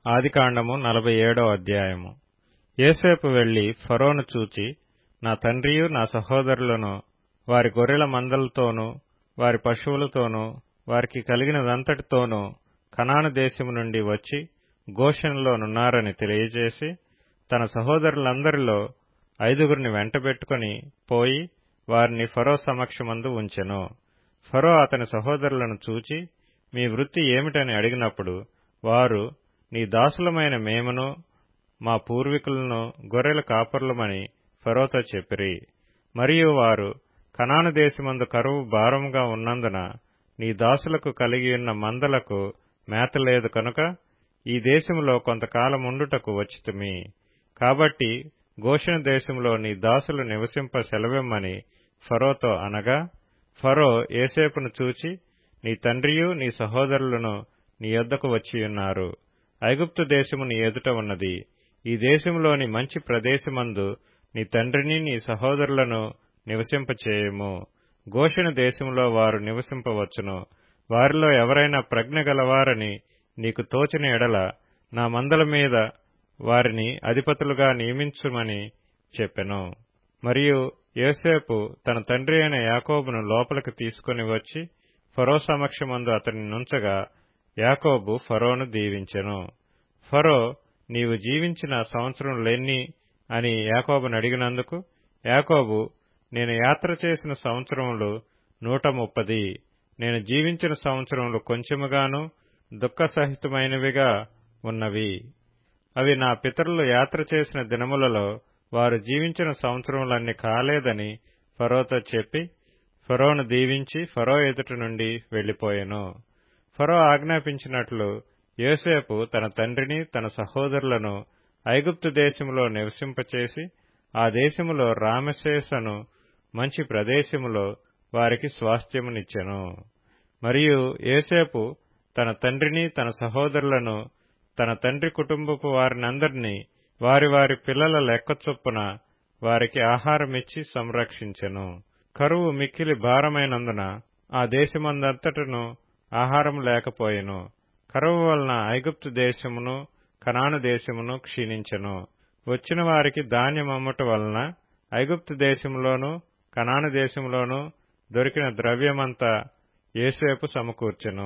ఆదికాండము నలభై ఏడో అధ్యాయము యోసేపు వెళ్లి ఫరోను చూచి నా తండ్రియు నా సహోదరులను వారి గొర్రెల మందలతోనూ వారి పశువులతోనూ వారికి కలిగినదంతటితోనూ కనాను దేశము నుండి వచ్చి గోషెనులోనున్నారని తెలియజేసి తన సహోదరులందరిలో ఐదుగురిని వెంటబెట్టుకుని పోయి వారిని ఫరో సమక్షమందు ఉంచెను ఫరో అతని సహోదరులను చూచి మీ వృత్తి ఏమిటని అడిగినప్పుడు వారు నీ దాసులమైన మేమును మా పూర్వీకులను గొర్రెల కాపరులమని ఫరోతో చెప్పిరి మరియు వారు కనాను దేశమందు కరువు భారముగా ఉన్నందున నీ దాసులకు కలిగియున్న మందలకు మేత లేదు కనుక ఈ దేశములో కొంతకాలముండుటకు వచ్చితిమి కాబట్టి గోషెన దేశంలో నీ దాసులు నివసింప సెలవిమ్మని ఫరోతో అనగా ఫరో ఏసేపును చూచి నీ తండ్రియు నీ సహోదరులను నీ యొద్దకు వచ్చియున్నారు ఐగుప్తు దేశము నీ ఎదుట ఉన్నది ఈ దేశంలోని మంచి ప్రదేశమందు నీ తండ్రిని నీ సహోదరులను నివసింపచేయము గోషెన దేశంలో వారు నివసింపవచ్చును వారిలో ఎవరైనా ప్రజ్ఞ గలవారని నీకు తోచిన ఎడల నా మందల మీద వారిని అధిపతులుగా నియమించుమని చెప్పెను మరియు యోసేపు తన తండ్రి అయిన యాకోబును లోపలికి తీసుకుని వచ్చి ఫరో సమక్షమందు అతని నుంచగా యాకోబు ఫరోను దీవించెను ఫరో నీవు జీవించిన సంవత్సరములెన్ని అని యాకోబును అడిగినందుకు యాకోబు నేను యాత్ర చేసిన సంవత్సరములు నూట ముప్పది నేను జీవించిన సంవత్సరములు కొంచెముగాను దుఃఖసహితమైనవిగా ఉన్నవి అవి నా పితరులు యాత్ర చేసిన దినములలో వారు జీవించిన సంవత్సరములన్నీ కాలేదని ఫరోతో చెప్పి ఫరోను దీవించి ఫరో ఎదుట నుండి వెళ్లిపోయెను ఫరో ఆజ్ఞాపించినట్లు యోసేపు తన తండ్రిని తన సహోదరులను ఐగుప్తు దేశములో నివసింపచేసి ఆ దేశములో రామశేషను మంచి ప్రదేశములో వారికి స్వాస్థ్యమునిచ్చెను మరియు యోసేపు తన తండ్రిని తన సహోదరులను తన తండ్రి కుటుంబపు వారినందరినీ వారి వారి పిల్లల లెక్క చొప్పున వారికి ఆహారమిచ్చి సంరక్షించెను కరువు మిక్కిలి భారమైనందున ఆ దేశమందంతటను ఆహారం లేకపోయెను కరువు వలన ఐగుప్తు దేశమును కనాను దేశమును క్షీణించెను వచ్చిన వారికి ధాన్యమమ్ముట వలన ఐగుప్తు దేశంలోను కనాను దేశంలోను దొరికిన ద్రవ్యమంతా ఏసేపు సమకూర్చెను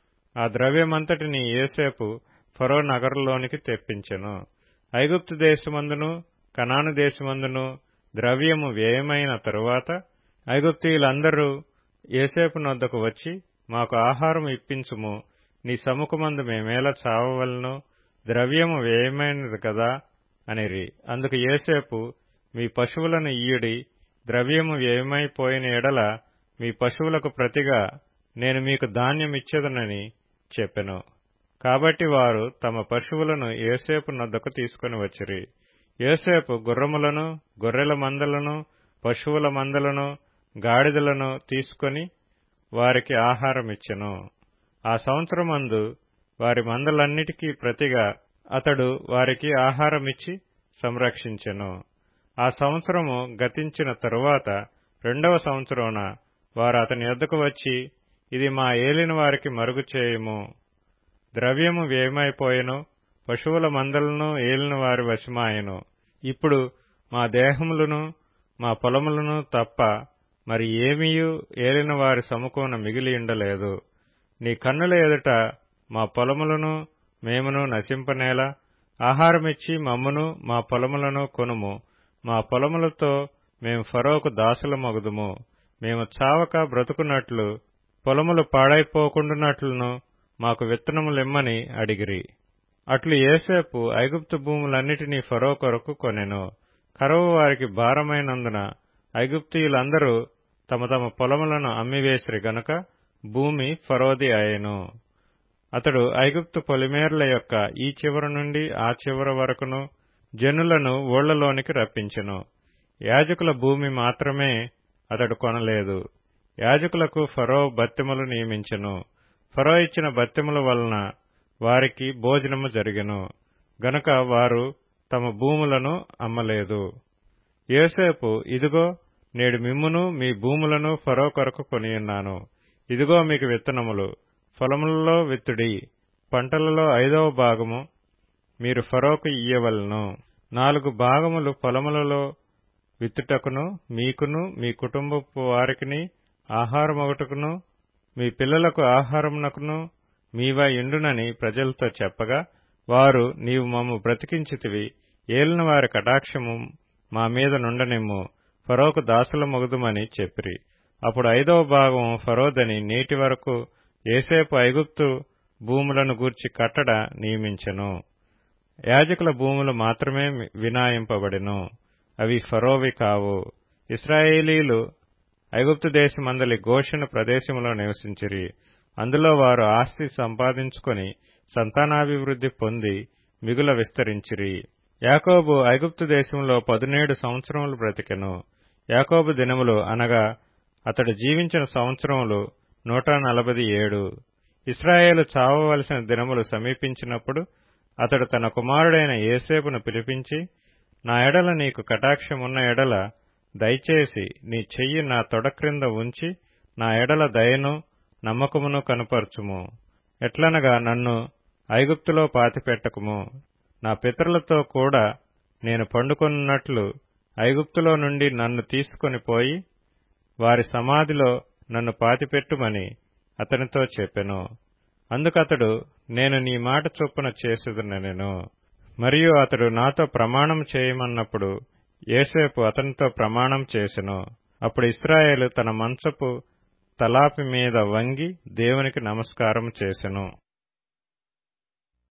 ఆ ద్రవ్యమంతటిని ఏసేపు ఫరో నగరులోనికి తెప్పించెను ఐగుప్తు దేశమందును కనాను దేశమందును ద్రవ్యము వ్యయమైన తరువాత ఐగుప్తీయులందరూ ఏసేపు నొద్దకు వచ్చి మాకు ఆహారం ఇప్పించుము నీ సముఖమందు మేమేలా చావవలను ద్రవ్యము వ్యయమైనది కదా అనిరి అందుకు ఏసేపు మీ పశువులను ఇయ్యుడి ద్రవ్యము వ్యయమైపోయిన ఎడల మీ పశువులకు ప్రతిగా నేను మీకు ధాన్యమిచ్చేదనని చెప్పెను కాబట్టి వారు తమ పశువులను ఏసేపు నొద్దకు తీసుకుని వచ్చిరి యోసేపు గుర్రములను గొర్రెల మందలను పశువుల మందలను గాడిదలను తీసుకొని వారికి ఆహారమిచ్చెను ఆ సంవత్సరమందు వారి మందలన్నిటికీ ప్రతిగా అతడు వారికి ఆహారమిచ్చి సంరక్షించెను ఆ సంవత్సరము గతించిన తరువాత రెండవ సంవత్సరమున వారు అతని యొద్దకు వచ్చి ఇది మా ఏలిన వారికి మరుగు చేయము ద్రవ్యము వ్యయమైపోయెను పశువుల మందలను ఏలిన వారి వశమాయెను ఇప్పుడు మా దేహములను మా పొలములను తప్ప మరి ఏమీయూ ఏలిన వారి సముఖమున మిగిలియుండలేదు నీ కన్నుల ఎదుట మా పొలములను మేమును నశింపనేలా ఆహారమిచ్చి మమ్మును మా పొలములను కొనుము మా పొలములతో మేము ఫరోకు దాసులమగుదుము మేము చావక బ్రతుకున్నట్లు పొలములు పాడైపోకుండునట్లును మాకు విత్తనములిమ్మని అడిగిరి అట్లు ఏసేపు ఐగుప్తు భూములన్నిటినీ ఫరో కొరకు కొనెను కరువు వారికి భారమైనందున ఐగుప్తీయులందరూ తమ తమ పొలములను అమ్మివేసిరి గనుక భూమి ఫరోది అయెను అతడు ఐగుప్తు పొలిమేర్ల యొక్క ఈ చివర నుండి ఆ చివర వరకును జనులను ఊళ్లలోనికి రప్పించెను యాజకుల భూమి మాత్రమే అతడు కొనలేదు యాజకులకు ఫరో బత్తెములు నియమించెను ఫరో ఇచ్చిన బత్తెముల వలన వారికి భోజనము జరిగెను గనుక వారు తమ భూములను అమ్మలేదు యోసేపు ఇదిగో నేడు మిమ్మును మీ భూములను ఫరో కొరకు కొనియున్నాను ఇదిగో మీకు విత్తనములు పొలములలో విత్తుడి పంటలలో ఐదవ భాగము మీరు ఫరోకు ఇయ్యవలను నాలుగు భాగములు పొలములలో విత్తుటకును మీకును మీ కుటుంబపు వారికిని ఆహారమొగటుకును మీ పిల్లలకు ఆహారమునకును మీవా ఇండునని ప్రజలతో చెప్పగా వారు నీవు మమ్ము బ్రతికించితివి ఏలిన వారి కటాక్షము మా మీద నుండనిమ్ము ఫరోకు దాసుల మొగుదుమని చెప్పిరి అప్పుడు ఐదవ భాగం ఫరోదని నేటి వరకు ఏసేపు ఐగుప్తు భూములను గూర్చి కట్టడ నియమించెను యాజకుల భూములు మాత్రమే వినాయింపబడెను అవి ఫరోవి కావు ఇస్రాయేలీలు ఐగుప్తు దేశమందలి గోషను ప్రదేశములో నివసించిరి అందులో వారు ఆస్తి సంపాదించుకొని సంతానాభివృద్ధి పొంది మిగుల విస్తరించిరి యాకోబు ఐగుప్తు దేశంలో పదునేడు సంవత్సరములు బ్రతికెను యాకోబు దినములు అనగా అతడు జీవించిన సంవత్సరములు నూట నలభై ఏడు ఇస్రాయేలు చావవలసిన దినములు సమీపించినప్పుడు అతడు తన కుమారుడైన ఏసేపును పిలిపించి నా ఎడల నీకు కటాక్షమున్న ఎడల దయచేసి నీ చెయ్యి నా తొడ క్రింద ఉంచి నా ఎడల దయను నమ్మకమును కనుపర్చుము ఎట్లనగా నన్ను ఐగుప్తులో పాతిపెట్టకుము నా పితరులతో కూడా నేను పండుకొనున్నట్లు ఐగుప్తులో నుండి నన్ను తీసుకొని పోయి వారి సమాధిలో నన్ను పాతిపెట్టుమని అతనితో చెప్పెను అందుకతడు నేను నీ మాట చొప్పున చేసేదనెను మరియు అతడు నాతో ప్రమాణం చేయమన్నప్పుడు ఏసేపు అతనితో ప్రమాణం చేసెను అప్పుడు ఇస్రాయేలు తన మంచపు తలాపి మీద వంగి దేవునికి నమస్కారం చేసెను